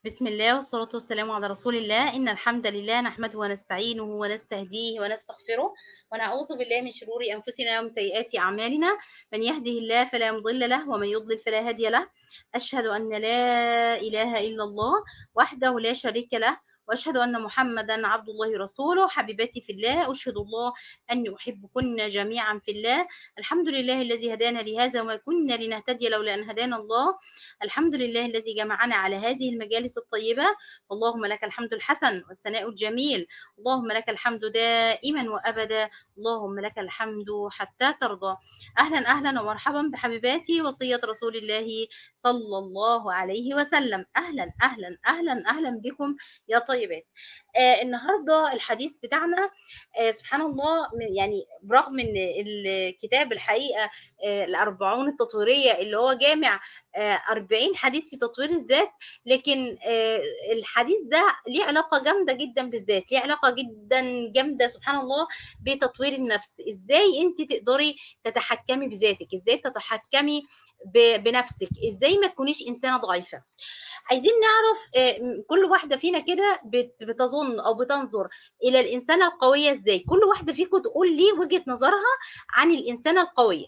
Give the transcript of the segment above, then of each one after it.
بسم الله والصلاة والسلام على رسول الله إن الحمد لله نحمده ونستعينه ونستهديه ونستغفره ونعوذ بالله من شرور أنفسنا ومن سيئات أعمالنا من يهده الله فلا مضل له ومن يضلل فلا هادي له أشهد أن لا إله إلا الله وحده لا شريك له وأشهد أن محمدا عبد الله ورسوله حبيباتي في الله أشهد الله أني أحبكن جميعا في الله الحمد لله الذي هدانا لهذا وما كنا لنهتدي لولا أن هدانا الله الحمد لله الذي جمعنا على هذه المجالس الطيبة اللهم لك الحمد الحسن والثناء الجميل اللهم لك الحمد دائما وأبدا اللهم لك الحمد حتى ترضى أهلا أهلا ومرحبا بحبيباتي وصية رسول الله صلى الله عليه وسلم أهلا أهلا أهلا أهلا بكم يا طيبات آه النهاردة الحديث بتاعنا آه سبحان الله يعني برغم ان الكتاب الحقيقة آه الأربعون التطويرية اللي هو جامع آه 40 حديث في تطوير الذات لكن آه الحديث ده ليه علاقة جامدة جدا بالذات ليه علاقة جدا جامدة سبحان الله بتطوير النفس ازاي انت تقدري تتحكمي بذاتك ازاي تتحكمي بنفسك ازاي ما تكونيش انسانه ضعيفه عايزين نعرف كل واحده فينا كده بتظن او بتنظر الى الانسانه القويه ازاي كل واحده فيكم تقول لي وجهه نظرها عن الانسانه القويه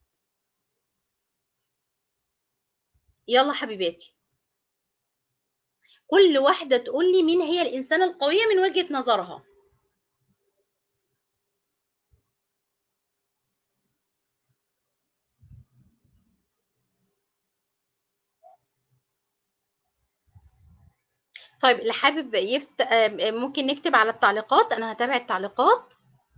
يلا حبيباتي كل واحده تقول لي مين هي الانسانه القويه من وجهه نظرها طيب اللي حابب يفت... ممكن نكتب على التعليقات انا هتابع التعليقات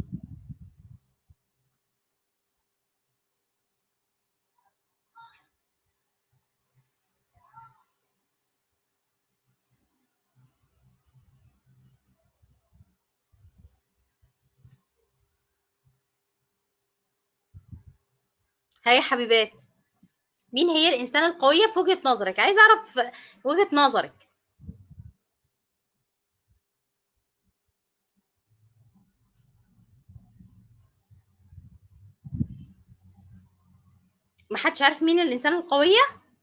هاي حبيبات مين هي الإنسانة القوية في وجهة نظرك عايز أعرف وجهة نظرك محدش عارف مين الإنسانة القوية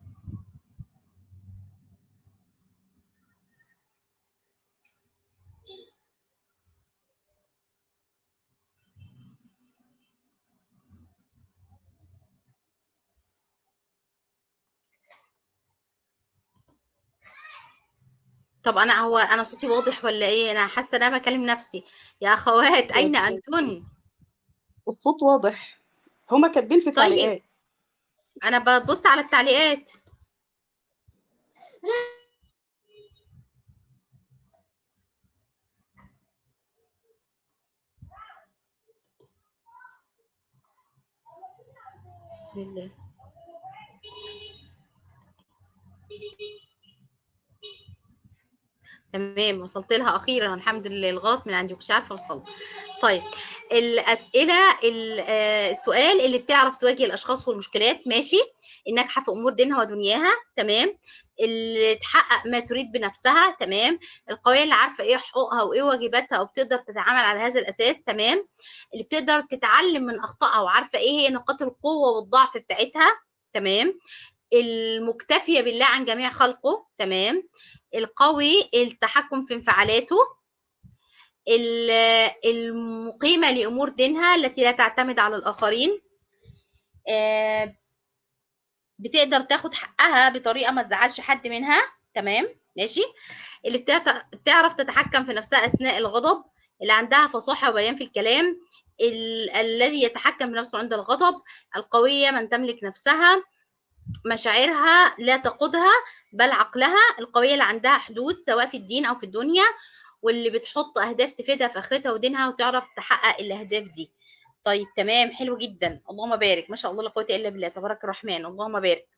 طب انا هو انا صوتي واضح ولا ايه انا حاسه ان انا بكلم نفسي يا اخوات اين انتن الصوت واضح هما كاتبين في التعليقات انا ببص على التعليقات بسم الله تمام وصلت لها اخيرا الحمد لله الغلط من عندي مش عارفه اوصل طيب الاسئله السؤال اللي بتعرف تواجه الاشخاص والمشكلات ماشي الناجحه في امور دينها ودنياها تمام اللي تحقق ما تريد بنفسها تمام القويه اللي عارفه ايه حقوقها وايه واجباتها وبتقدر تتعامل على هذا الاساس تمام اللي بتقدر تتعلم من اخطائها وعارفه ايه هي نقاط القوه والضعف بتاعتها تمام المكتفيه بالله عن جميع خلقه تمام القوي التحكم في انفعالاته المقيمة لأمور دينها التي لا تعتمد على الآخرين بتقدر تاخد حقها بطريقة ما تزعلش حد منها تمام ماشي اللي بتعرف تتحكم في نفسها أثناء الغضب اللي عندها فصاحة وبيان في الكلام الذي يتحكم بنفسه عند الغضب القوية من تملك نفسها مشاعرها لا تقودها بل عقلها القوية اللي عندها حدود سواء في الدين أو في الدنيا واللي بتحط أهداف تفيدها في آخرتها ودينها وتعرف تحقق الأهداف دي طيب تمام حلو جدا اللهم بارك ما شاء الله لا قوة إلا بالله تبارك الرحمن اللهم بارك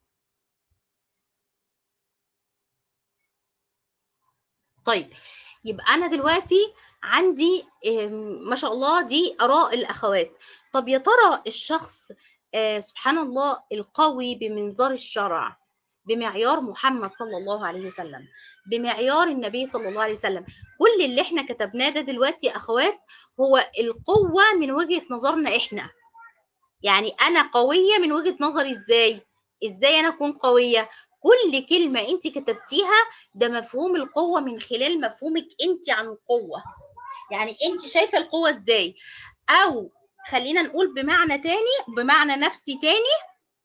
طيب يبقى أنا دلوقتي عندي ما شاء الله دي آراء الأخوات طب يا ترى الشخص آه سبحان الله القوي بمنظار الشرع بمعيار محمد صلى الله عليه وسلم بمعيار النبي صلى الله عليه وسلم كل اللي احنا كتبناه ده دلوقتي يا اخوات هو القوة من وجهة نظرنا احنا يعني انا قوية من وجهة نظري ازاي ازاي انا اكون قوية كل كلمة انت كتبتيها ده مفهوم القوة من خلال مفهومك انت عن القوة يعني انت شايفة القوة ازاي او خلينا نقول بمعنى تاني بمعنى نفسي تاني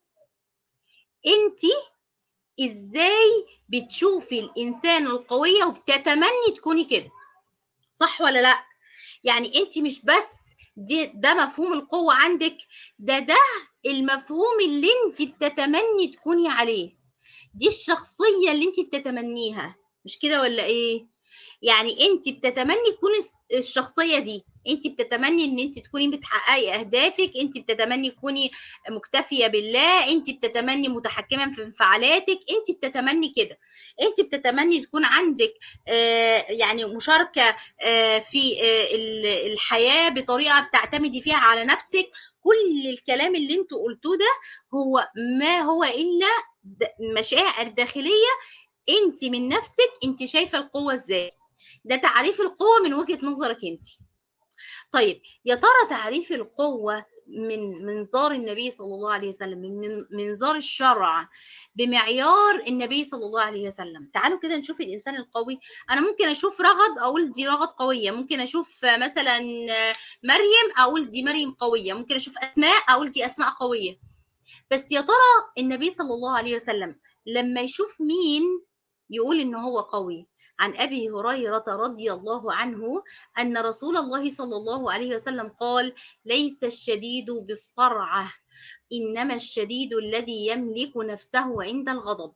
انت ازاي بتشوفي الانسان القوية وبتتمني تكوني كده صح ولا لا يعني انت مش بس دي ده مفهوم القوة عندك ده ده المفهوم اللي انت بتتمني تكوني عليه دي الشخصية اللي انت بتتمنيها مش كده ولا ايه يعني انت بتتمني تكوني الشخصية دي انت بتتمني ان انت تكوني بتحققي اهدافك انت بتتمني تكوني مكتفية بالله انت بتتمني متحكمة في انفعالاتك انت بتتمني كده انت بتتمني تكون عندك آه يعني مشاركة آه في آه الحياة بطريقة بتعتمدي فيها على نفسك كل الكلام اللي انتوا قلتوه ده هو ما هو الا مشاعر داخلية انت من نفسك انت شايفة القوة ازاي ده تعريف القوة من وجهة نظرك انت طيب يا ترى تعريف القوة من منظار النبي صلى الله عليه وسلم من منظار الشرع بمعيار النبي صلى الله عليه وسلم تعالوا كده نشوف الإنسان القوي أنا ممكن أشوف رغد أقول دي رغد قوية ممكن أشوف مثلا مريم أقول دي مريم قوية ممكن أشوف أسماء أقول دي أسماء قوية بس يا ترى النبي صلى الله عليه وسلم لما يشوف مين يقول إن هو قوي عن أبي هريرة رضي الله عنه أن رسول الله صلى الله عليه وسلم قال ليس الشديد بالصرعة إنما الشديد الذي يملك نفسه عند الغضب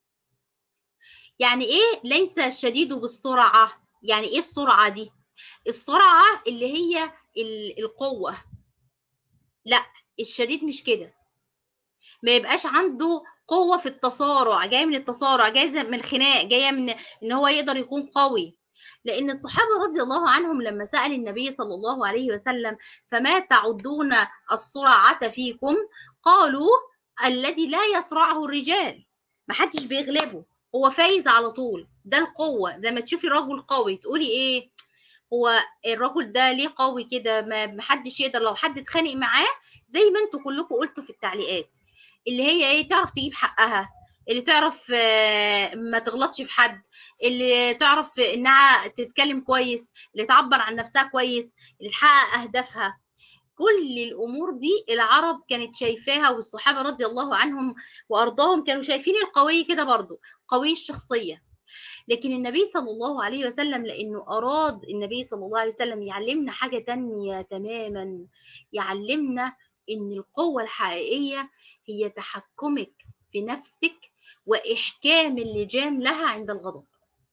يعني إيه ليس الشديد بالسرعة يعني إيه السرعة دي السرعة اللي هي القوة لا الشديد مش كده ما يبقاش عنده قوة في التصارع جاية من التصارع جاية من الخناق جاية من ان هو يقدر يكون قوي لأن الصحابة رضي الله عنهم لما سأل النبي صلى الله عليه وسلم فما تعدون السرعة فيكم قالوا الذي لا يسرعه الرجال محدش بيغلبه هو فايز على طول ده القوة زي ما تشوفي رجل قوي تقولي ايه هو الرجل ده ليه قوي كده ما محدش يقدر لو حد اتخانق معاه زي ما انتوا كلكم قلتوا في التعليقات اللي هي ايه تعرف تجيب حقها اللي تعرف ما تغلطش في حد اللي تعرف انها تتكلم كويس اللي تعبر عن نفسها كويس اللي تحقق اهدافها كل الامور دي العرب كانت شايفاها والصحابه رضي الله عنهم وارضاهم كانوا شايفين القوي كده برضو قوي الشخصيه لكن النبي صلى الله عليه وسلم لانه اراد النبي صلى الله عليه وسلم يعلمنا حاجه تانية تماما يعلمنا ان القوه الحقيقيه هي تحكمك في نفسك واحكام اللجام لها عند الغضب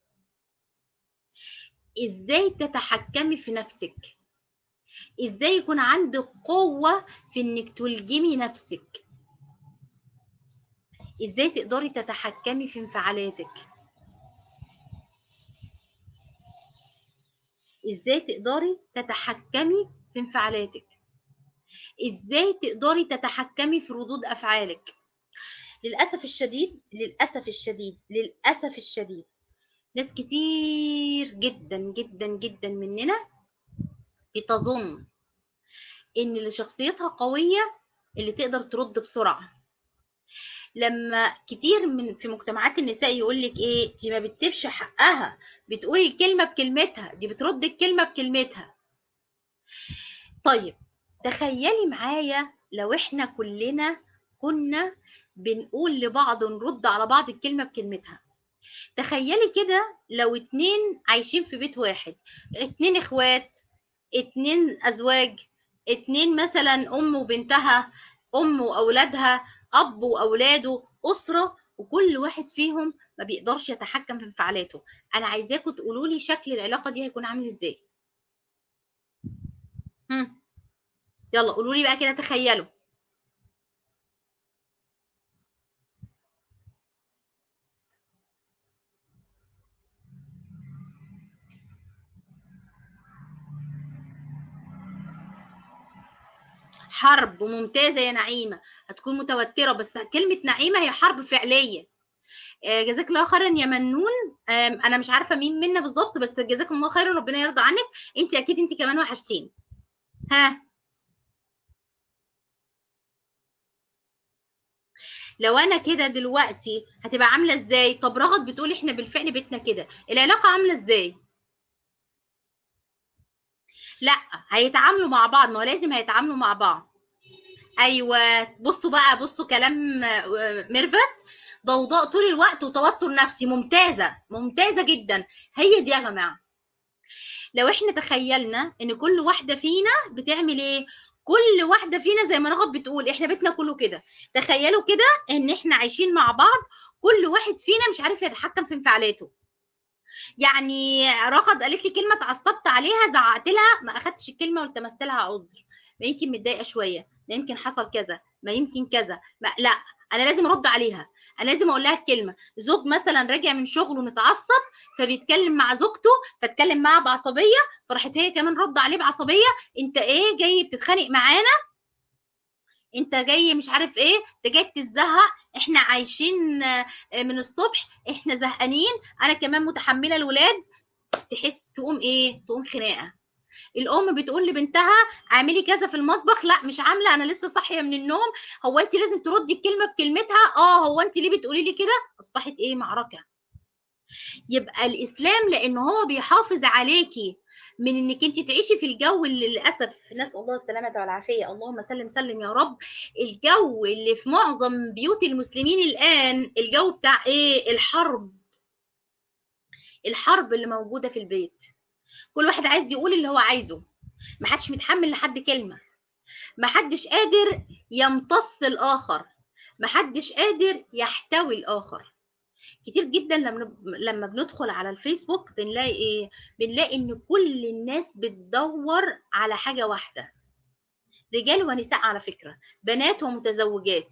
ازاي تتحكمي في نفسك ازاي يكون عندك قوه في انك تلجمي نفسك ازاي تقدري تتحكمي في انفعالاتك ازاي تقدري تتحكمي في انفعالاتك ازاي تقدري تتحكمي في ردود افعالك للاسف الشديد للاسف الشديد للاسف الشديد ناس كتير جدا جدا جدا مننا بتظن ان اللي شخصيتها قويه اللي تقدر ترد بسرعه لما كتير من في مجتمعات النساء يقول لك ايه دي ما بتسيبش حقها بتقولي الكلمه بكلمتها دي بترد الكلمه بكلمتها طيب تخيلي معايا لو احنا كلنا كنا بنقول لبعض نرد على بعض الكلمه بكلمتها تخيلي كده لو اتنين عايشين في بيت واحد اتنين اخوات اتنين ازواج اتنين مثلا ام وبنتها ام واولادها اب واولاده اسره وكل واحد فيهم ما بيقدرش يتحكم في انفعالاته انا عايزاكم تقولوا لي شكل العلاقه دي هيكون عامل ازاي هم. يلا قولوا لي بقى كده تخيلوا حرب ممتازة يا نعيمة هتكون متوترة بس كلمة نعيمة هي حرب فعلية آه، جزاك الله خيرا يا منون آم، انا مش عارفة مين منا بالظبط بس جزاكم الله خيرا ربنا يرضى عنك انت اكيد انت كمان وحشتيني ها لو انا كده دلوقتي هتبقى عامله ازاي طب رغد بتقول احنا بالفعل بيتنا كده العلاقه عامله ازاي لا هيتعاملوا مع بعض ما هو لازم هيتعاملوا مع بعض ايوه بصوا بقى بصوا كلام آه، ميرفت ضوضاء طول الوقت وتوتر نفسي ممتازه ممتازه جدا هي دي يا جماعه لو احنا تخيلنا ان كل واحده فينا بتعمل ايه كل واحده فينا زي ما رغب بتقول احنا بيتنا كله كده تخيلوا كده ان احنا عايشين مع بعض كل واحد فينا مش عارف يتحكم في انفعالاته يعني رغد قالت لي كلمه اتعصبت عليها زعقت لها ما اخدتش الكلمه والتمست لها عذر ما يمكن متضايقه شويه ما يمكن حصل كذا ما يمكن كذا ما لا انا لازم ارد عليها انا لازم اقول لها الكلمه زوج مثلا راجع من شغله متعصب فبيتكلم مع زوجته فاتكلم معاها بعصبيه فراحت هي كمان رد عليه بعصبيه انت ايه جاي بتتخانق معانا انت جاي مش عارف ايه انت جاي تتزهق احنا عايشين آه، من الصبح احنا زهقانين انا كمان متحمله الولاد تحس تقوم ايه تقوم خناقه الام بتقول لبنتها اعملي كذا في المطبخ لا مش عامله انا لسه صاحيه من النوم هو انت لازم تردي الكلمه بكلمتها اه هو انت ليه بتقولي لي كده اصبحت ايه معركه يبقى الاسلام لان هو بيحافظ عليكي من انك انت تعيشي في الجو اللي للاسف نسال الله السلامه والعافيه اللهم سلم سلم يا رب الجو اللي في معظم بيوت المسلمين الان الجو بتاع ايه الحرب الحرب اللي موجوده في البيت كل واحد عايز يقول اللي هو عايزه محدش متحمل لحد كلمه محدش قادر يمتص الاخر محدش قادر يحتوي الاخر كتير جدا لما لما بندخل على الفيسبوك بنلاقي ايه بنلاقي ان كل الناس بتدور على حاجه واحده رجال ونساء على فكره بنات ومتزوجات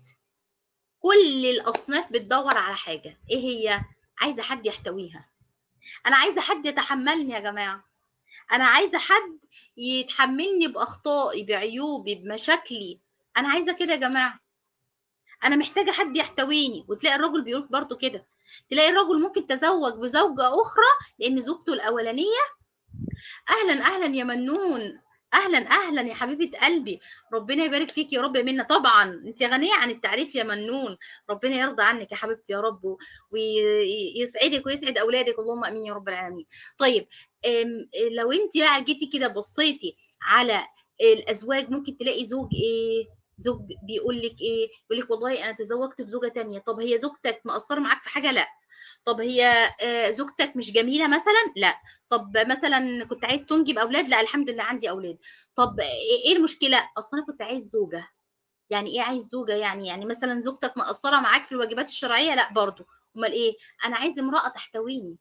كل الاصناف بتدور على حاجه ايه هي عايزه حد يحتويها انا عايزه حد يتحملني يا جماعه انا عايزه حد يتحملني باخطائي بعيوبي بمشاكلي انا عايزه كده يا جماعه انا محتاجه حد يحتويني وتلاقي الراجل بيقول برضو كده تلاقي الراجل ممكن تزوج بزوجه اخرى لان زوجته الاولانيه اهلا اهلا يا منون اهلا اهلا يا حبيبه قلبي ربنا يبارك فيك يا رب منا طبعا انت غنيه عن التعريف يا منون ربنا يرضى عنك يا حبيبتي يا رب ويسعدك ويسعد اولادك اللهم امين يا رب العالمين طيب أم، لو انت بقى جيتي كده بصيتي على الازواج ممكن تلاقي زوج ايه زوج بيقول لك ايه يقول لك والله انا تزوجت بزوجه تانية طب هي زوجتك مقصره معاك في حاجه لا طب هي آه، زوجتك مش جميله مثلا لا طب مثلا كنت عايز تنجب اولاد لا الحمد لله عندي اولاد طب ايه إيه المشكله اصلا انا كنت عايز زوجه يعني ايه عايز زوجه يعني يعني مثلا زوجتك مقصره معاك في الواجبات الشرعيه لا برضو امال ايه انا عايز امراه تحتويني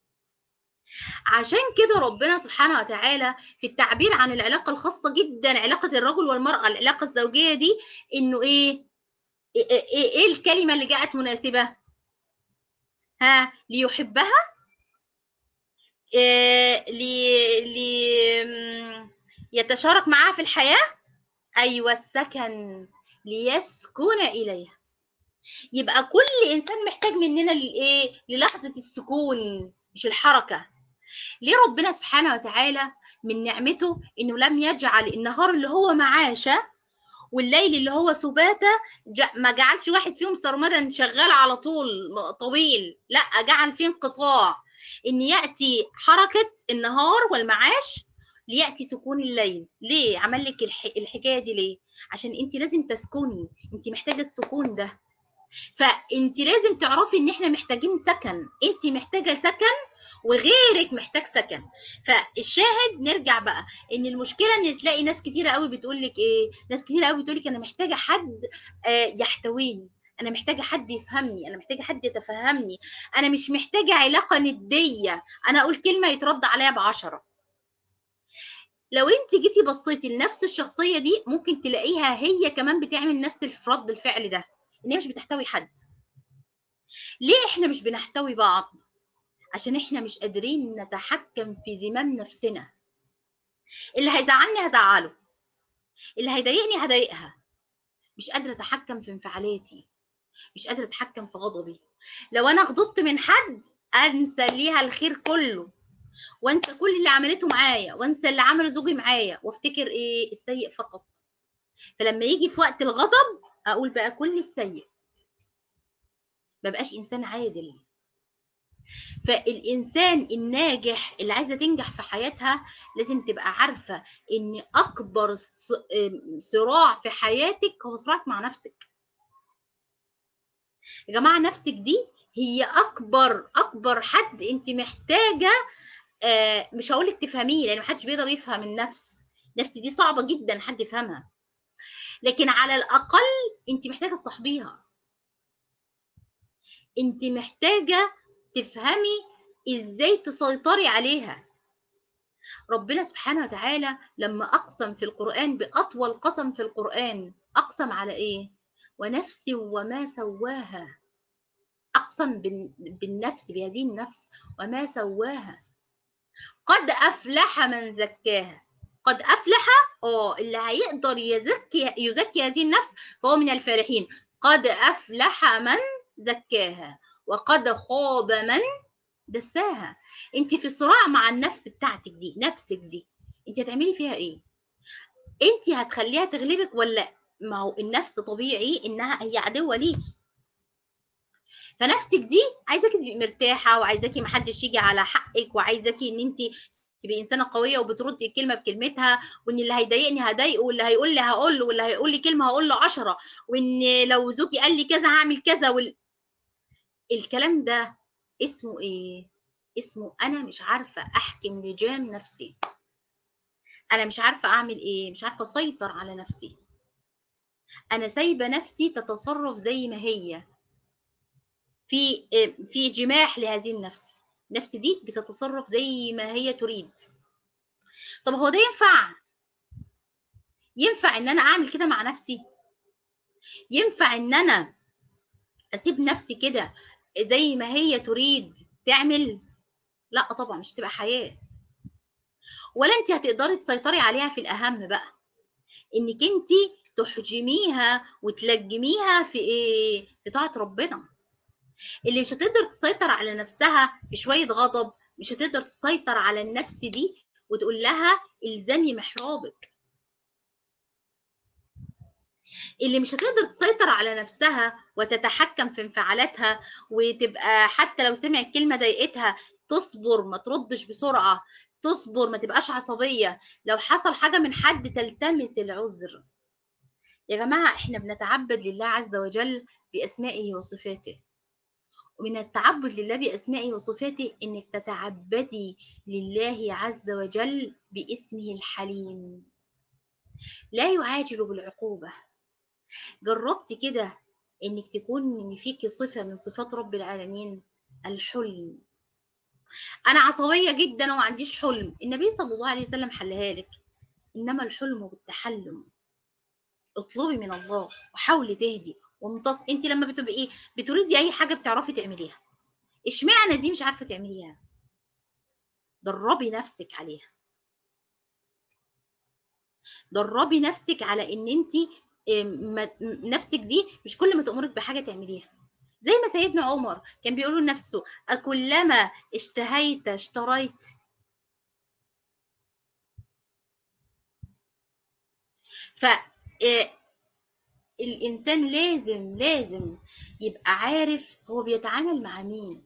عشان كده ربنا سبحانه وتعالى في التعبير عن العلاقه الخاصه جدا علاقه الرجل والمراه العلاقه الزوجيه دي انه ايه ايه, إيه, إيه الكلمه اللي جاءت مناسبه ها ليحبها إيه لي لي م- يتشارك معها في الحياه ايوه السكن ليسكن اليها يبقى كل انسان محتاج مننا لايه للحظه السكون مش الحركه ليه ربنا سبحانه وتعالى من نعمته انه لم يجعل النهار اللي هو معاشه والليل اللي هو سباتة جا- ما جعلش واحد فيهم سرمدا شغال على طول طويل لا جعل فيه انقطاع ان ياتي حركه النهار والمعاش لياتي سكون الليل ليه عمل لك الح... الحكايه دي ليه عشان انت لازم تسكني انت محتاجه السكون ده فانت لازم تعرفي ان احنا محتاجين سكن انت محتاجه سكن وغيرك محتاج سكن فالشاهد نرجع بقى ان المشكله ان تلاقي ناس كتيره قوي بتقول لك ايه ناس كتيره قوي بتقول لك انا محتاجه حد آه، يحتويني انا محتاجه حد يفهمني انا محتاجه حد يتفهمني انا مش محتاجه علاقه نديه انا اقول كلمه يترد عليا بعشرة لو انت جيتي بصيتي لنفس الشخصيه دي ممكن تلاقيها هي كمان بتعمل نفس رد الفعل ده ان هي مش بتحتوي حد ليه احنا مش بنحتوي بعض عشان احنا مش قادرين نتحكم في زمام نفسنا اللي هيزعلني هزعله اللي هيضايقني هضايقها مش قادره اتحكم في انفعالاتي مش قادره اتحكم في غضبي لو انا غضبت من حد انسى ليها الخير كله وانسى كل اللي عملته معايا وانسى اللي عمله زوجي معايا وافتكر ايه السيء فقط فلما يجي في وقت الغضب اقول بقى كل السيء ما بقاش انسان عادل فالانسان الناجح اللي عايزه تنجح في حياتها لازم تبقى عارفه ان اكبر ص- آم، صراع في حياتك هو صراعك مع نفسك يا جماعه نفسك دي هي اكبر اكبر حد انت محتاجه آه، مش هقولك تفهميه لان محدش بيقدر يفهم النفس النفس دي صعبه جدا حد يفهمها لكن على الاقل انت محتاجه تصاحبيها انت محتاجه تفهمي ازاي تسيطري عليها ربنا سبحانه وتعالى لما اقسم في القران باطول قسم في القران اقسم على ايه ونفس وما سواها اقسم بال- بالنفس بهذه النفس وما سواها قد افلح من زكاها قد افلح اه اللي هيقدر يزكي يزكي هذه النفس فهو من الفالحين قد افلح من زكاها وقد خاب من دساها انت في صراع مع النفس بتاعتك دي نفسك دي انت هتعملي فيها ايه انت هتخليها تغلبك ولا ما هو النفس طبيعي انها هي عدوه ليكي فنفسك دي عايزاكي تبقي مرتاحه وعايزاكي محدش يجي على حقك وعايزاكي ان انت تبقي انسانه قويه وبتردي الكلمه بكلمتها وان اللي هيضايقني هضايقه واللي هيقول لي هقول له واللي هيقول لي كلمه هقول له عشرة وان لو زوجي قال لي كذا هعمل كذا وال... الكلام ده اسمه ايه اسمه انا مش عارفه احكم لجام نفسي انا مش عارفه اعمل ايه مش عارفه اسيطر على نفسي انا سايبه نفسي تتصرف زي ما هي في في جماح لهذه النفس النفس دي بتتصرف زي ما هي تريد طب هو ده ينفع ينفع ان انا اعمل كده مع نفسي ينفع ان انا اسيب نفسي كده زي ما هي تريد تعمل لا طبعا مش تبقى حياة ولا انت هتقدري تسيطري عليها في الاهم بقى انك انت تحجميها وتلجميها في ايه في طاعة ربنا اللي مش هتقدر تسيطر على نفسها بشوية غضب مش هتقدر تسيطر على النفس دي وتقول لها الزمي محرابك اللي مش هتقدر تسيطر على نفسها وتتحكم في انفعالاتها وتبقى حتى لو سمعت كلمة ضايقتها تصبر ما تردش بسرعة تصبر ما تبقاش عصبية لو حصل حاجة من حد تلتمس العذر يا جماعة احنا بنتعبد لله عز وجل بأسمائه وصفاته ومن التعبد لله بأسمائه وصفاته إنك تتعبدي لله عز وجل باسمه الحليم لا يعاجل بالعقوبة جربت كده إنك تكون إن فيكي صفة من صفات رب العالمين الحلم أنا عصبية جدا وما عنديش حلم النبي صلى الله عليه وسلم حلها لك إنما الحلم بالتحلم اطلبي من الله وحاولي تهدي وامتص انت لما بتبقي ايه بتريدي اي حاجه بتعرفي تعمليها اشمعنى دي مش عارفه تعمليها دربي نفسك عليها دربي نفسك على ان انت نفسك دي مش كل ما تأمرك بحاجه تعمليها زي ما سيدنا عمر كان بيقول لنفسه أكلما اشتهيت اشتريت ف الإنسان لازم لازم يبقى عارف هو بيتعامل مع مين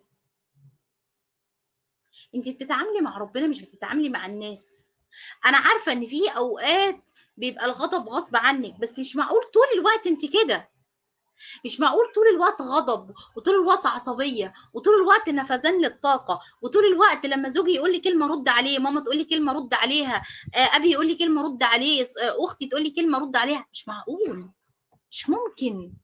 انت بتتعاملي مع ربنا مش بتتعاملي مع الناس انا عارفة ان في اوقات بيبقى الغضب غصب عنك بس مش معقول طول الوقت انت كده مش معقول طول الوقت غضب وطول الوقت عصبية وطول الوقت نفذان للطاقة وطول الوقت لما زوجي يقول لي كلمة رد عليه ماما تقول لي كلمة رد عليها أبي يقول لي كلمة رد عليه أختي تقول لي كلمة رد عليها مش معقول مش ممكن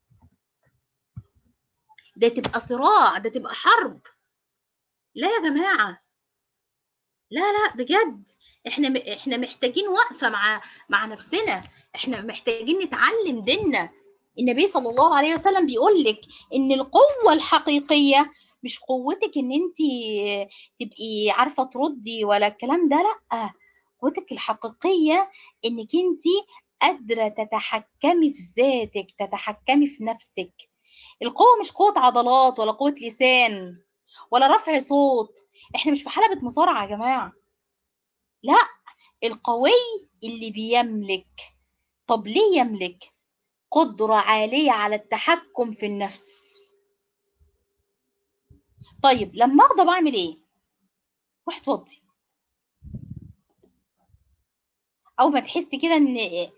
ده تبقى صراع ده تبقى حرب لا يا جماعة لا لا بجد احنا احنا محتاجين وقفة مع مع نفسنا احنا محتاجين نتعلم ديننا النبي صلى الله عليه وسلم بيقول لك ان القوة الحقيقية مش قوتك ان انت تبقي عارفة تردي ولا الكلام ده لا قوتك الحقيقية انك انت قادرة تتحكمي في ذاتك تتحكمي في نفسك القوة مش قوة عضلات ولا قوة لسان ولا رفع صوت احنا مش في حلبة مصارعة يا جماعة لا القوي اللي بيملك طب ليه يملك قدرة عالية على التحكم في النفس طيب لما اغضب اعمل ايه روح اتوضي او ما تحس كده ان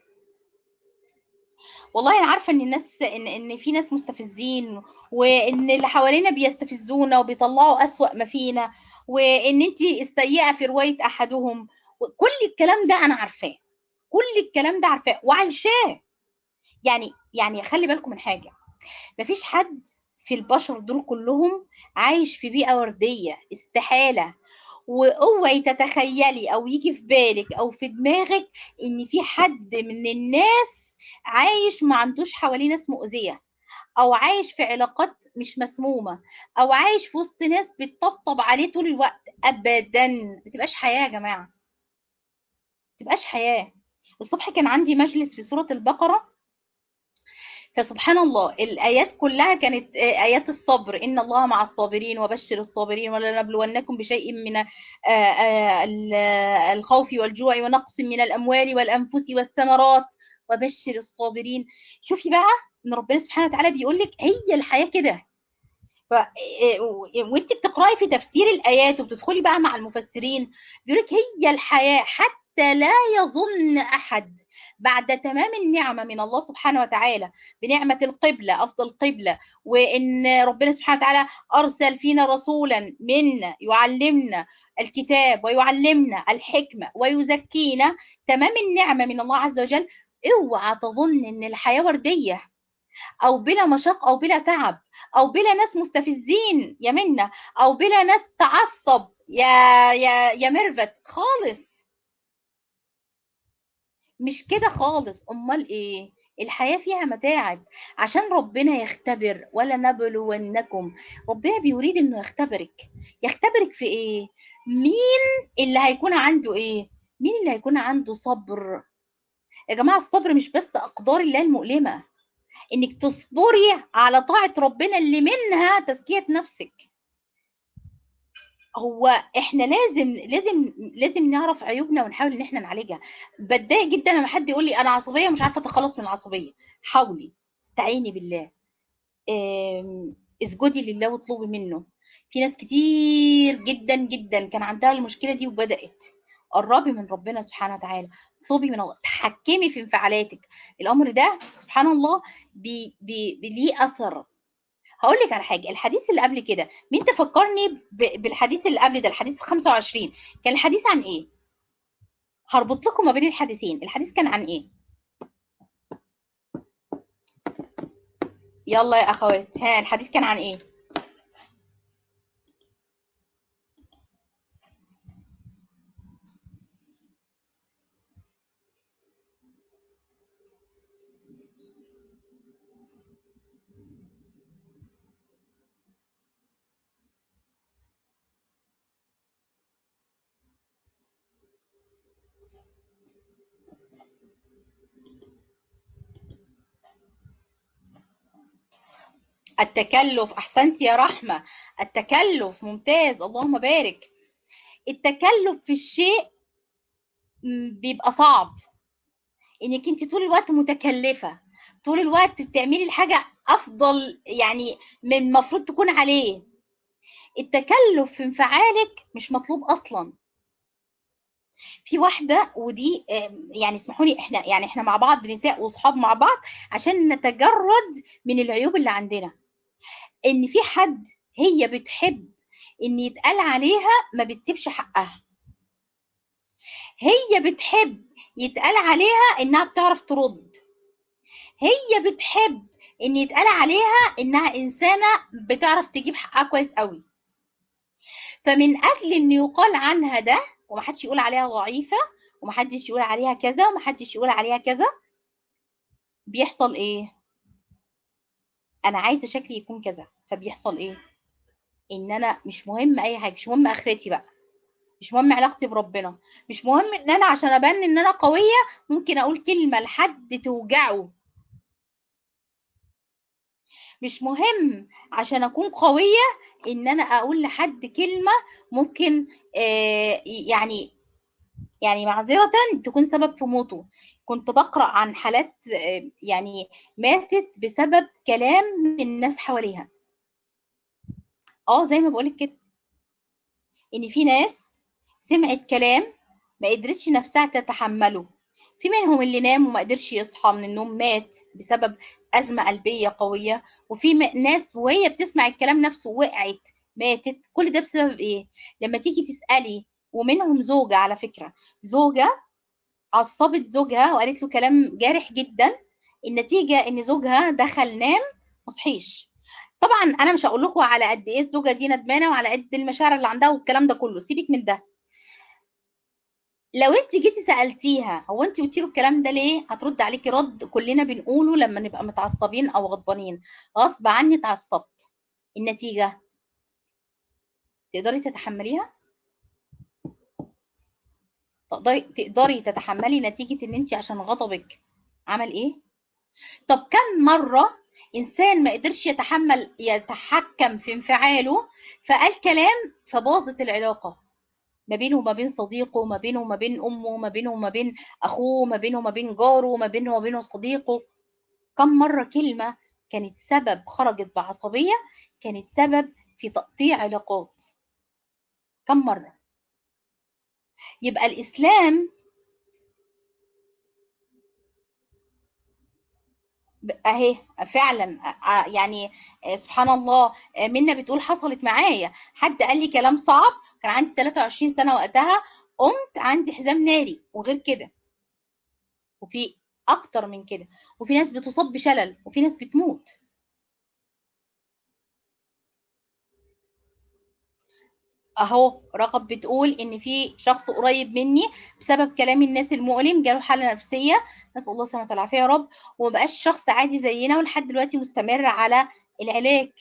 والله انا عارفه ان الناس ان ان في ناس مستفزين وان اللي حوالينا بيستفزونا وبيطلعوا اسوأ ما فينا وان انت السيئه في روايه احدهم كل الكلام ده انا عارفاه كل الكلام ده عارفاه وعايشاه يعني يعني خلي بالكم من حاجه مفيش حد في البشر دول كلهم عايش في بيئه ورديه استحاله واوعي تتخيلي او يجي في بالك او في دماغك ان في حد من الناس عايش ما عندوش حواليه ناس مؤذيه او عايش في علاقات مش مسمومه او عايش في وسط ناس بتطبطب عليه طول الوقت ابدا ما تبقاش حياه يا جماعه ما تبقاش حياه الصبح كان عندي مجلس في سوره البقره فسبحان الله الآيات كلها كانت آيات الصبر إن الله مع الصابرين وبشر الصابرين ولنبلونكم بشيء من الخوف والجوع ونقص من الأموال والأنفس والثمرات وبشر الصابرين شوفي بقى إن ربنا سبحانه وتعالى بيقول لك هي الحياة كده ف... وانت بتقراي في تفسير الآيات وبتدخلي بقى مع المفسرين بيقول لك هي الحياة حتى لا يظن أحد بعد تمام النعمة من الله سبحانه وتعالى بنعمة القبلة أفضل قبلة وإن ربنا سبحانه وتعالى أرسل فينا رسولا منا يعلمنا الكتاب ويعلمنا الحكمة ويزكينا تمام النعمة من الله عز وجل اوعى تظن ان الحياة وردية او بلا مشق او بلا تعب او بلا ناس مستفزين يا منا او بلا ناس تعصب يا يا يا ميرفت خالص مش كده خالص امال ايه الحياة فيها متاعب عشان ربنا يختبر ولا نبلونكم ربنا بيريد انه يختبرك يختبرك في ايه مين اللي هيكون عنده ايه مين اللي هيكون عنده صبر يا جماعة الصبر مش بس أقدار الله المؤلمة إنك تصبري على طاعة ربنا اللي منها تزكية نفسك هو احنا لازم لازم لازم نعرف عيوبنا ونحاول ان احنا نعالجها بتضايق جدا لما حد يقول لي انا عصبيه ومش عارفه اتخلص من العصبيه حاولي استعيني بالله اسجدي لله واطلبي منه في ناس كتير جدا جدا كان عندها المشكله دي وبدات قربي من ربنا سبحانه وتعالى اطلبي من الله تحكمي في انفعالاتك الامر ده سبحان الله بي بي بي ليه اثر هقول لك على حاجه الحديث اللي قبل كده مين تفكرني بالحديث اللي قبل ده الحديث 25 كان الحديث عن ايه هربط لكم ما بين الحديثين الحديث كان عن ايه يلا يا اخوات ها الحديث كان عن ايه التكلف احسنت يا رحمه التكلف ممتاز اللهم بارك التكلف في الشيء بيبقى صعب انك انت طول الوقت متكلفه طول الوقت بتعملي الحاجه افضل يعني من المفروض تكون عليه التكلف في انفعالك مش مطلوب اصلا في واحده ودي يعني اسمحوا لي احنا يعني احنا مع بعض نساء واصحاب مع بعض عشان نتجرد من العيوب اللي عندنا ان في حد هي بتحب ان يتقال عليها ما بتسيبش حقها هي بتحب يتقال عليها انها بتعرف ترد هي بتحب ان يتقال عليها انها انسانه بتعرف تجيب حقها كويس قوي فمن اجل ان يقال عنها ده ومحدش يقول عليها ضعيفه ومحدش يقول عليها كذا ومحدش يقول عليها كذا بيحصل ايه انا عايزه شكلي يكون كذا فبيحصل ايه ان انا مش مهم اي حاجه مش مهم اخرتي بقى مش مهم علاقتي بربنا مش مهم ان انا عشان ابان ان انا قويه ممكن اقول كلمه لحد توجعه مش مهم عشان اكون قويه ان انا اقول لحد كلمه ممكن آه يعني يعني معذره تكون سبب في موته كنت بقرا عن حالات آه يعني ماتت بسبب كلام من الناس حواليها اه زي ما بقولك كده ان في ناس سمعت كلام ما قدرتش نفسها تتحمله في منهم اللي نام وما قدرش يصحى من النوم مات بسبب أزمة قلبية قوية وفي م- ناس وهي بتسمع الكلام نفسه وقعت ماتت كل ده بسبب ايه لما تيجي تسألي ومنهم زوجة على فكرة زوجة عصبت زوجها وقالت له كلام جارح جدا النتيجة ان زوجها دخل نام مصحيش طبعا انا مش هقول لكم على قد ايه الزوجة دي ندمانة وعلى قد المشاعر اللي عندها والكلام ده كله سيبك من ده لو انت جيتي سالتيها هو انت قلتي له الكلام ده ليه هترد عليكي رد كلنا بنقوله لما نبقى متعصبين او غضبانين غصب عني اتعصبت النتيجه تقدري تتحمليها تقدري تقدري تتحملي نتيجه ان انت عشان غضبك عمل ايه طب كم مره انسان ما قدرش يتحمل يتحكم في انفعاله فقال كلام فباظت العلاقه ما بينه وما بين صديقه ما بينه وما بين امه ما بينه وما بين اخوه ما بينه وما بين جاره ما بينه وما بين صديقه كم مره كلمه كانت سبب خرجت بعصبيه كانت سبب في تقطيع علاقات كم مره يبقى الاسلام ب- اهي فعلا ع- يعني آه، سبحان الله آه، منى بتقول حصلت معايا حد قال لي كلام صعب كان عندي 23 سنة وقتها قمت عندي حزام ناري وغير كده وفي اكتر من كده وفي ناس بتصاب بشلل وفي ناس بتموت اهو رغب بتقول ان في شخص قريب مني بسبب كلام الناس المؤلم جاله حالة نفسية نسأل الله السلامة والعافية يا رب ومبقاش شخص عادي زينا ولحد دلوقتي مستمر على العلاج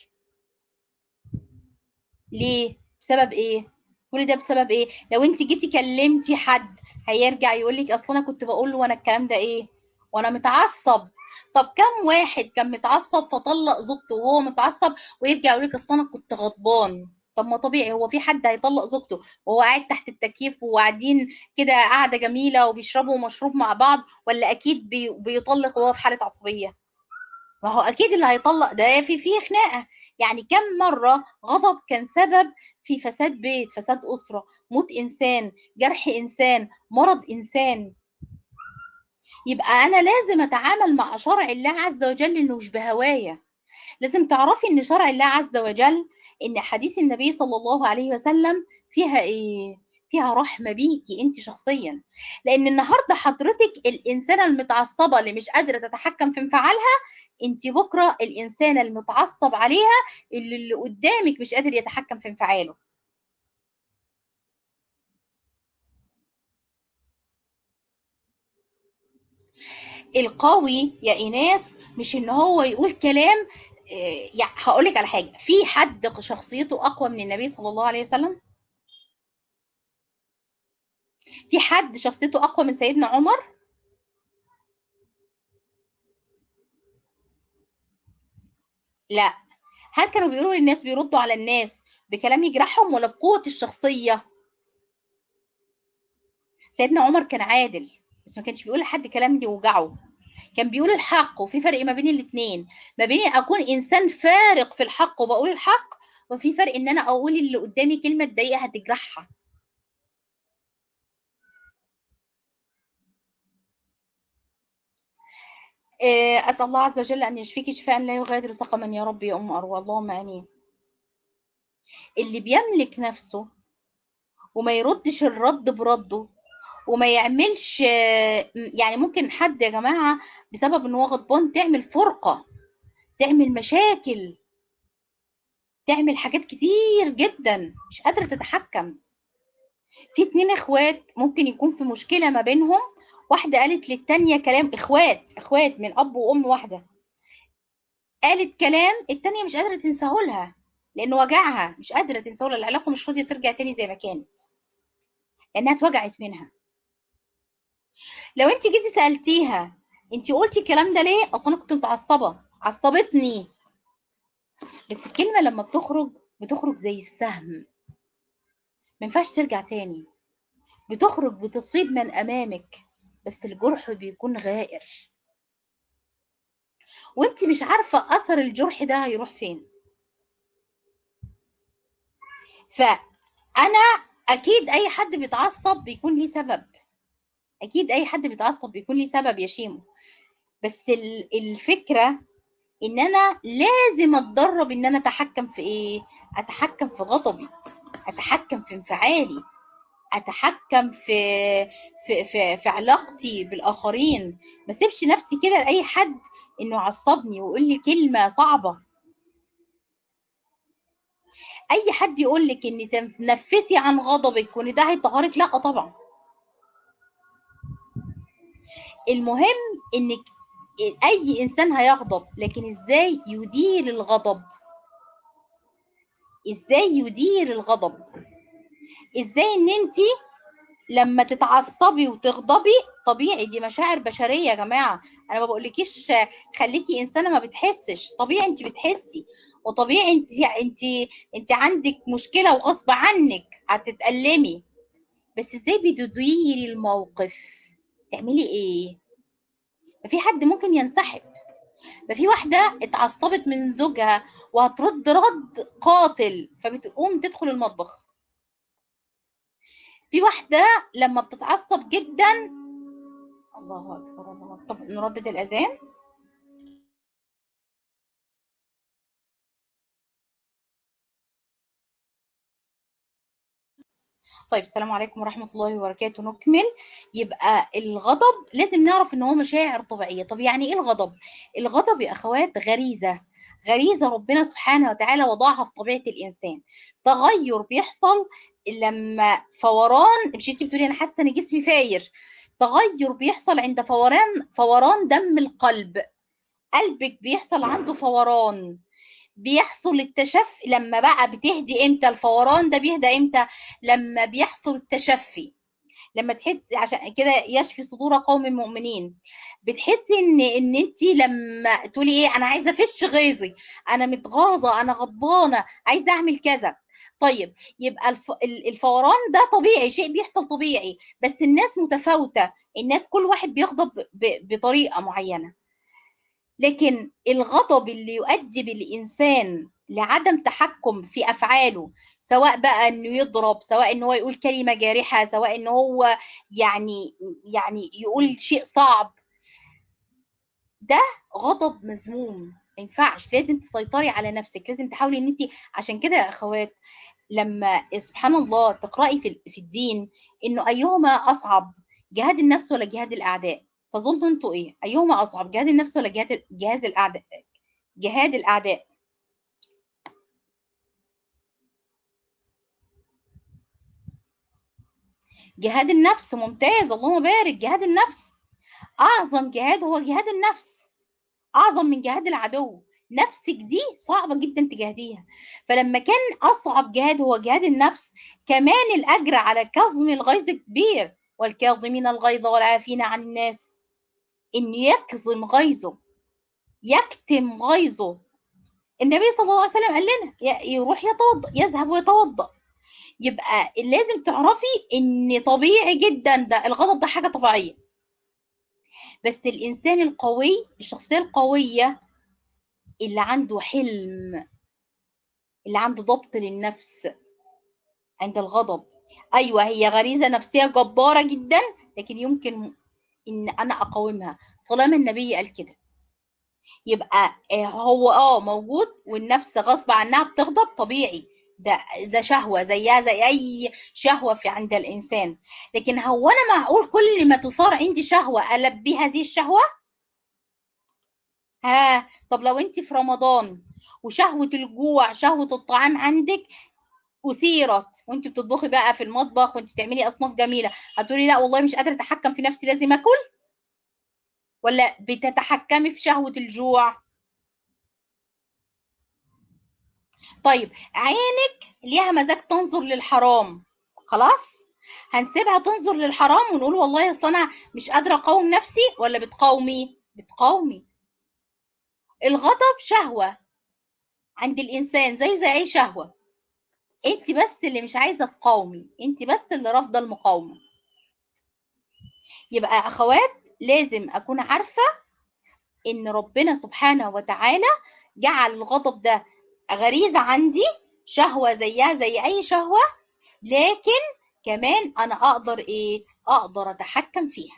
ليه بسبب ايه كل ده بسبب ايه لو انت جيتي كلمتي حد هيرجع يقول لك اصل انا كنت بقول له وانا الكلام ده ايه وانا متعصب طب كم واحد كان متعصب فطلق زوجته وهو متعصب ويرجع يقول لك اصل انا كنت غضبان طب ما طبيعي هو في حد هيطلق زوجته وهو قاعد تحت التكييف وقاعدين كده قاعده جميله وبيشربوا مشروب مع بعض ولا اكيد بي بيطلق وهو في حاله عصبيه ما هو اكيد اللي هيطلق ده في فيه خناقه يعني كم مره غضب كان سبب في فساد بيت فساد اسره موت انسان جرح انسان مرض انسان يبقى انا لازم اتعامل مع شرع الله عز وجل انه مش بهوايا لازم تعرفي ان شرع الله عز وجل ان حديث النبي صلى الله عليه وسلم فيها ايه فيها رحمة بيكي انت شخصيا لان النهاردة حضرتك الانسانة المتعصبة اللي مش قادرة تتحكم في انفعالها انت بكرة الانسانة المتعصب عليها اللي, اللي قدامك مش قادر يتحكم في انفعاله القوي يا ايناس مش ان هو يقول كلام إيه، يعني هقول لك على حاجه في حد شخصيته اقوى من النبي صلى الله عليه وسلم في حد شخصيته اقوى من سيدنا عمر لا هل كانوا بيقولوا للناس بيردوا على الناس بكلام يجرحهم ولا بقوه الشخصيه سيدنا عمر كان عادل بس ما كانش بيقول لحد كلام يوجعه كان بيقول الحق وفي فرق ما بين الاثنين ما بين اكون انسان فارق في الحق وبقول الحق وفي فرق ان انا اقول اللي قدامي كلمه تضايقها تجرحها آه، اسال الله عز وجل ان يشفيك شفاء لا يغادر سقما يا رب يا ام اروى اللهم امين اللي بيملك نفسه وما يردش الرد برده وما يعملش آه، يعني ممكن حد يا جماعه بسبب ان هو غضبان تعمل فرقه تعمل مشاكل تعمل حاجات كتير جدا مش قادرة تتحكم في اتنين اخوات ممكن يكون في مشكلة ما بينهم واحدة قالت للتانية كلام اخوات اخوات من اب وام واحدة قالت كلام التانية مش قادرة تنساهولها لانه وجعها مش قادرة تنساهولها العلاقة مش راضية ترجع تاني زي ما كانت لانها اتوجعت منها لو انت جيتي سألتيها انت قلتي الكلام ده ليه اصلا انا كنت متعصبة عصبتني بس الكلمة لما بتخرج بتخرج زي السهم ما ينفعش ترجع تاني بتخرج بتصيب من امامك بس الجرح بيكون غائر وانت مش عارفة اثر الجرح ده هيروح فين فانا اكيد اي حد بيتعصب بيكون ليه سبب اكيد اي حد بيتعصب بيكون ليه سبب يا شيمو بس ال- الفكره ان انا لازم اتدرب ان انا اتحكم في ايه اتحكم في غضبي اتحكم في انفعالي اتحكم في في في, في علاقتي بالاخرين ما اسيبش نفسي كده لاي حد انه يعصبني ويقول لي كلمه صعبه اي حد يقول لك ان تنفسي عن غضبك وان ده هيطهرك لا طبعا المهم انك اي انسان هيغضب لكن ازاي يدير الغضب ازاي يدير الغضب ازاي ان انت لما تتعصبي وتغضبي طبيعي دي مشاعر بشريه يا جماعه انا ما بقولكيش خليكي انسانه ما بتحسش طبيعي انت بتحسي وطبيعي انت انت انت عندك مشكله وغصب عنك هتتألمي بس ازاي بتديري الموقف تعملي ايه ما في حد ممكن ينسحب ما في واحده اتعصبت من زوجها وهترد رد قاتل فبتقوم تدخل المطبخ في واحدة لما بتتعصب جدا الله أكبر الله أكبر طب نردد الأذان طيب السلام عليكم ورحمة الله وبركاته نكمل يبقى الغضب لازم نعرف ان هو مشاعر طبيعية طب يعني ايه الغضب الغضب يا اخوات غريزة غريزة ربنا سبحانه وتعالى وضعها في طبيعة الانسان تغير بيحصل لما فوران مش انت بتقولي انا حاسه ان جسمي فاير تغير بيحصل عند فوران فوران دم القلب قلبك بيحصل عنده فوران بيحصل التشفي لما بقى بتهدي امتى الفوران ده بيهدى امتى لما بيحصل التشفي لما تحسي عشان كده يشفي صدور قوم مؤمنين بتحسي ان ان انت لما تقولي ايه انا عايزه افش غيظي انا متغاظه انا غضبانه عايزه اعمل كذا طيب يبقى الف... الفوران ده طبيعي شيء بيحصل طبيعي بس الناس متفاوتة الناس كل واحد بيغضب ب... بطريقة معينة لكن الغضب اللي يؤدي بالإنسان لعدم تحكم في أفعاله سواء بقى انه يضرب سواء ان هو يقول كلمة جارحة سواء ان هو يعني يعني يقول شيء صعب ده غضب مذموم ما ينفعش لازم تسيطري على نفسك لازم تحاولي ان انت عشان كده يا اخوات لما سبحان الله تقرأي في في الدين انه ايهما اصعب جهاد النفس ولا جهاد الاعداء تظنوا انتوا ايه ايهما اصعب جهاد النفس ولا جهاد جهاد الاعداء جهاد الاعداء جهاد النفس ممتاز اللهم بارك جهاد النفس اعظم جهاد هو جهاد النفس اعظم من جهاد العدو نفسك دي صعبة جدا تجاهديها فلما كان أصعب جهاد هو جهاد النفس كمان الأجر على كظم الغيظ كبير والكاظمين الغيظ والعافين عن الناس إن يكظم غيظه يكتم غيظه النبي صلى الله عليه وسلم قال لنا يروح يتوضأ يذهب ويتوضأ يبقى لازم تعرفي إن طبيعي جدا ده الغضب ده حاجة طبيعية بس الإنسان القوي الشخصية القوية اللي عنده حلم اللي عنده ضبط للنفس عند الغضب ايوه هي غريزه نفسيه جباره جدا لكن يمكن ان انا اقاومها طالما النبي قال كده يبقى هو اه موجود والنفس غصب عنها بتغضب طبيعي ده ده شهوه زيها زي اي شهوه في عند الانسان لكن هو انا معقول كل ما تصار عندي شهوه البي هذه الشهوه ها طب لو انت في رمضان وشهوة الجوع شهوة الطعام عندك أثيرت وانت بتطبخي بقى في المطبخ وانت بتعملي أصناف جميلة هتقولي لا والله مش قادرة أتحكم في نفسي لازم أكل ولا بتتحكمي في شهوة الجوع طيب عينك ليها مزاج تنظر للحرام خلاص هنسيبها تنظر للحرام ونقول والله اصل انا مش قادره اقاوم نفسي ولا بتقاومي بتقاومي الغضب شهوة عند الإنسان زي زي أي شهوة أنت بس اللي مش عايزة تقاومي أنت بس اللي رافضة المقاومة يبقى أخوات لازم أكون عارفة إن ربنا سبحانه وتعالى جعل الغضب ده غريزة عندي شهوة زيها زي أي شهوة لكن كمان أنا أقدر إيه أقدر أتحكم فيها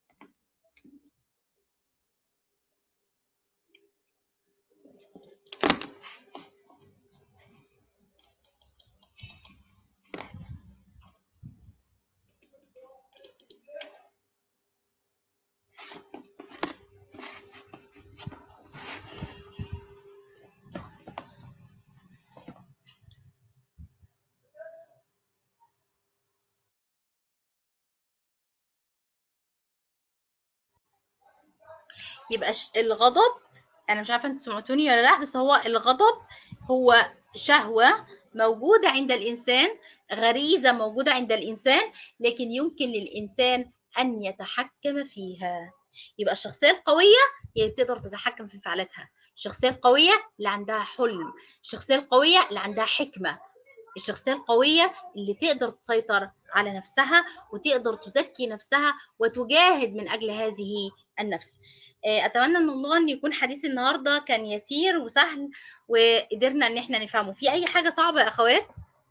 يبقى ش- الغضب انا مش عارفه انتوا سمعتوني ولا لا بس هو الغضب هو شهوه موجوده عند الانسان غريزه موجوده عند الانسان لكن يمكن للانسان ان يتحكم فيها يبقى الشخصيه القويه هي اللي بتقدر تتحكم في انفعالاتها الشخصيه القويه اللي عندها حلم الشخصيه القويه اللي عندها حكمه الشخصيه القويه اللي تقدر تسيطر على نفسها وتقدر تزكي نفسها وتجاهد من اجل هذه النفس آه، اتمنى ان الله ان يكون حديث النهارده كان يسير وسهل وقدرنا ان احنا نفهمه في اي حاجه صعبه يا اخوات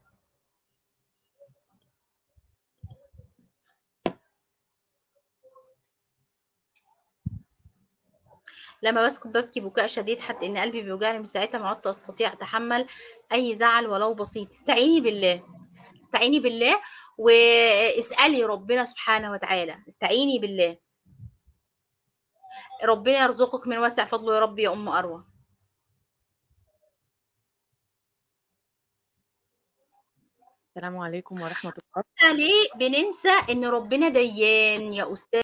لما بسكت ببكي بكاء شديد حتى ان قلبي بيوجعني من ساعتها ما عدت استطيع اتحمل اي زعل ولو بسيط استعيني بالله استعيني بالله واسالي ربنا سبحانه وتعالى استعيني بالله ربنا يرزقك من واسع فضله يا رب يا ام اروى السلام عليكم ورحمة الله ليه بننسى ان ربنا ديان يا استاذ